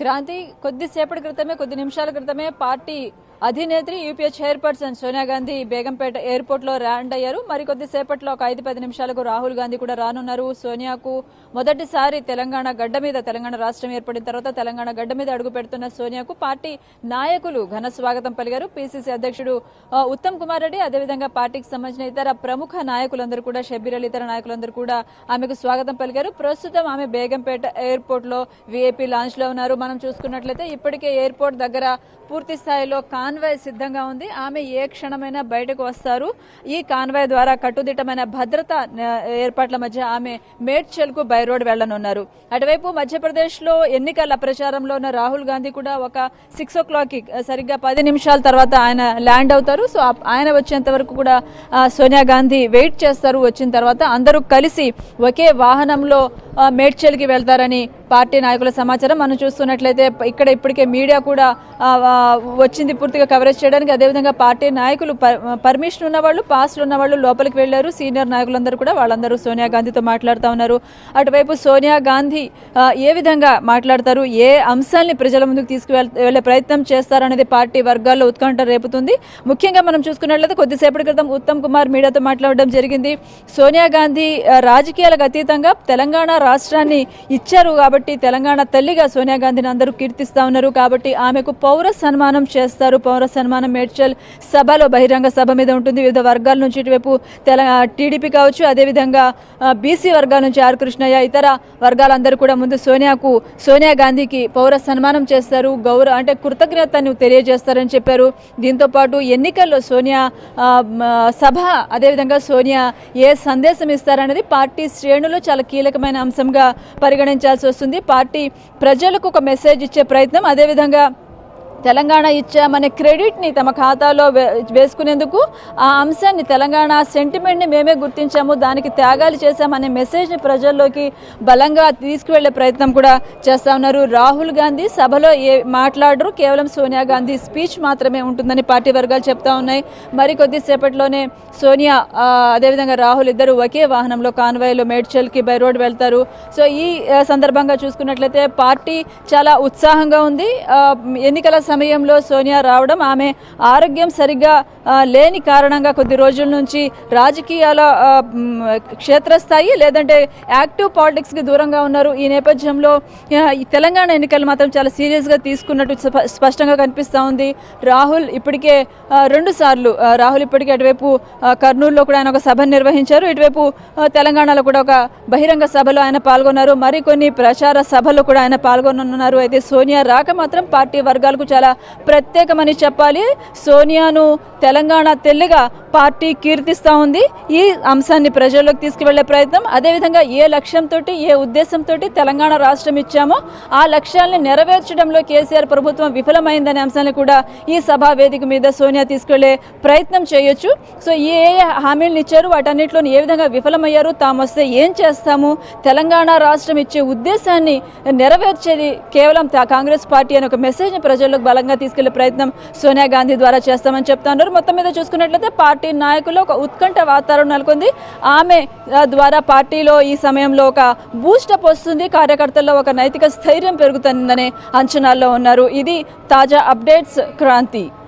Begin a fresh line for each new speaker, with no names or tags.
క్రాంతి కొద్దిసేపటి క్రితమే కొద్ది నిమిషాల క్రితమే పార్టీ అధినేత్రి UPA chairperson Sonia Gandhi Begumpet airport లో ల్యాండ్ అయ్యారు మరి కొద్దిసేపట్లో ఒక ఐదు పది నిమిషాలకు రాహుల్ గాంధీ కూడా రానున్నారు సోనియాకు మొదటిసారి తెలంగాణ గడ్డ మీద తెలంగాణ రాష్ట్రం ఏర్పడిన తర్వాత తెలంగాణ గడ్డ మీద అడుగు పెడుతున్న సోనియాకు పార్టీ నాయకులు ఘన స్వాగతం పలిగారు పిసిసి అధ్యక్షుడు ఆ, ఉత్తమ్ కుమార్ రెడ్డి అదేవిధంగా పార్టీకి సంబంధించిన ఇతర ప్రముఖ నాయకులందరూ కూడా షబ్బీర్ అలీ ఇతర నాయకులందరూ కూడా ఆమెకు స్వాగతం పలికారు ప్రస్తుతం ఆమె బేగంపేట ఎయిర్పోర్ట్ లో విఐపి లాంచ్ లో ఉన్నారు మనం చూసుకున్నట్లయితే ఇప్పటికే ఎయిర్పోర్ట్ దగ్గర పూర్తి స్థాయిలో కాన్వాయ్ సిద్ధంగా ఉంది ఆమె ఏ క్షణమైనా బయటకు వస్తారు ఈ కాన్వాయ్ ద్వారా కట్టుదిట్టమైన భద్రత ఆ, ఏర్పాట్ల మధ్య ఆమె మేడ్చల్ కు బై రోడ్ వెళ్లనున్నారు అటువైపు మధ్యప్రదేశ్ లో ఎన్నికల ప్రచారంలో ఉన్న రాహుల్ గాంధీ కూడా ఒక సిక్స్ ఓ క్లాక్ కి ఆ, సరిగ్గా పది నిమిషాల తర్వాత ఆయన ల్యాండ్ అవుతారు సో ఆ- ఆయన వచ్చేంత వరకు కూడా ఆ, సోనియా గాంధీ వెయిట్ చేస్తారు వచ్చిన తర్వాత అందరూ కలిసి ఒకే వాహనంలో ఆ, మేడ్చల్కి వెళ్తారని పార్టీ నాయకుల సమాచారం మనం చూస్తున్నట్లయితే ప- ఇక్కడ ఇప్పటికే మీడియా కూడా ఆ, ఆ, వచ్చింది పూర్తిగా కవరేజ్ చేయడానికి అదేవిధంగా పార్టీ నాయకులు ప- పర్మిషన్ ఉన్న వాళ్ళు పాస్లు ఉన్న వాళ్ళు లోపలికి వెళ్లారు సీనియర్ నాయకులందరూ కూడా వాళ్ళందరూ సోనియా గాంధీతో మాట్లాడుతూ ఉన్నారు అటువైపు సోనియా గాంధీ ఆ, ఏ విధంగా మాట్లాడతారు ఏ అంశాల్ని ప్రజల ముందుకు తీసుకువెళ్ వెళ్లే ప్రయత్నం చేస్తారనేది పార్టీ వర్గాల్లో ఉత్కంఠ రేపుతుంది ముఖ్యంగా మనం చూసుకున్నట్లయితే కొద్దిసేపటి క్రితం ఉత్తమ్ కుమార్ మీడియాతో మాట్లాడడం జరిగింది సోనియా గాంధీ ఆ, రాజకీయాలకు అతీతంగా తెలంగాణ రాష్ట్రాన్ని ఇచ్చారు కాబట్టి తెలంగాణ తల్లిగా సోనియా గాంధీని అందరూ కీర్తిస్తా ఉన్నారు కాబట్టి ఆమెకు పౌర సన్మానం చేస్తారు పౌర సన్మానం మేడ్చల్ సభలో బహిరంగ సభ మీద ఉంటుంది వివిధ వర్గాల నుంచి ఇటువైపు తెలంగాణ టీడీపీ కావచ్చు అదేవిధంగా బీసీ వర్గాల నుంచి ఆర్ కృష్ణయ్య ఇతర వర్గాలందరూ కూడా ముందు సోనియాకు సోనియా గాంధీకి పౌర సన్మానం చేస్తారు గౌరవ అంటే కృతజ్ఞతను తెలియజేస్తారని చెప్పారు దీంతో పాటు ఎన్నికల్లో సోనియా ఆ, మ, సభ అదేవిధంగా సోనియా ఏ సందేశం ఇస్తారనేది పార్టీ శ్రేణులు చాలా కీలకమైన అంశంగా పరిగణించాల్సి వస్తుంది పార్టీ ప్రజలకు ఒక మెసేజ్ ఇచ్చే ప్రయత్నం అదేవిధంగా తెలంగాణ ఇచ్చామనే క్రెడిట్ని తమ ఖాతాలో వే- వేసుకునేందుకు ఆ అంశాన్ని తెలంగాణ సెంటిమెంట్ని మేమే గుర్తించాము దానికి త్యాగాలు చేశామనే మెసేజ్ని ప్రజల్లోకి బలంగా తీసుకువెళ్లే ప్రయత్నం కూడా చేస్తా ఉన్నారు రాహుల్ గాంధీ సభలో ఏ మాట్లాడరు కేవలం సోనియా గాంధీ స్పీచ్ మాత్రమే ఉంటుందని పార్టీ వర్గాలు చెప్తా ఉన్నాయి మరి కొద్దిసేపట్లోనే సోనియా ఆ, అదేవిధంగా రాహుల్ ఇద్దరు ఒకే వాహనంలో కాన్వాయ్లో మేడ్చల్కి బై రోడ్ వెళ్తారు సో ఈ ఆ, సందర్భంగా చూసుకున్నట్లయితే పార్టీ చాలా ఉత్సాహంగా ఉంది ఆ, ఎన్నికల సమయంలో సోనియా రావడం ఆమె ఆరోగ్యం సరిగ్గా ఆ, లేని కారణంగా కొద్ది రోజుల నుంచి రాజకీయాల ఆ, మ్, క్షేత్రస్థాయి లేదంటే యాక్టివ్ పాలిటిక్స్ కి దూరంగా ఉన్నారు ఈ నేపథ్యంలో ఆ, ఈ తెలంగాణ ఎన్నికలు మాత్రం చాలా సీరియస్ గా తీసుకున్నట్టు స్ప- స్పష్టంగా కనిపిస్తా ఉంది రాహుల్ ఇప్పటికే ఆ, రెండు సార్లు ఆ, రాహుల్ ఇప్పటికే అటువైపు ఆ, కర్నూలులో కూడా ఆయన ఒక సభ నిర్వహించారు ఇటువైపు ఆ, తెలంగాణలో కూడా ఒక బహిరంగ సభలో ఆయన పాల్గొన్నారు మరికొన్ని ప్రచార సభల్లో కూడా ఆయన పాల్గొనున్నారు అయితే సోనియా రాక మాత్రం పార్టీ వర్గాలకు చాలా ప్రత్యేకమని చెప్పాలి సోనియాను తెలంగాణ తెల్లిగా పార్టీ కీర్తిస్తా ఉంది ఈ అంశాన్ని ప్రజల్లోకి తీసుకువెళ్లే ప్రయత్నం అదేవిధంగా ఏ లక్ష్యంతో ఏ ఉద్దేశంతో తెలంగాణ రాష్ట్రం ఇచ్చామో ఆ లక్ష్యాల్ని నెరవేర్చడంలో కేసీఆర్ ప్రభుత్వం విఫలమైందనే అంశాన్ని కూడా ఈ సభా వేదిక మీద సోనియా తీసుకెళ్లే ప్రయత్నం చేయొచ్చు సో ఏ ఏ హామీలను ఇచ్చారు వాటన్నిటిలో ఏ విధంగా విఫలమయ్యారు తాము వస్తే ఏం చేస్తాము తెలంగాణ రాష్ట్రం ఇచ్చే ఉద్దేశాన్ని నెరవేర్చేది కేవలం తా- కాంగ్రెస్ పార్టీ అనే ఒక మెసేజ్ని ప్రజల్లోకి బలంగా తీసుకెళ్లే ప్రయత్నం సోనియా గాంధీ ద్వారా చేస్తామని చెప్తా ఉన్నారు మొత్తం మీద చూసుకున్నట్లయితే పార్టీ నాయకుల్లో ఒక ఉత్కంఠ వాతావరణం నెలకొంది ఆమె ఆ, ద్వారా పార్టీలో ఈ సమయంలో ఒక బూస్టప్ వస్తుంది కార్యకర్తల్లో ఒక నైతిక స్థైర్యం పెరుగుతుందనే అంచనాల్లో ఉన్నారు ఇది తాజా అప్డేట్స్ క్రాంతి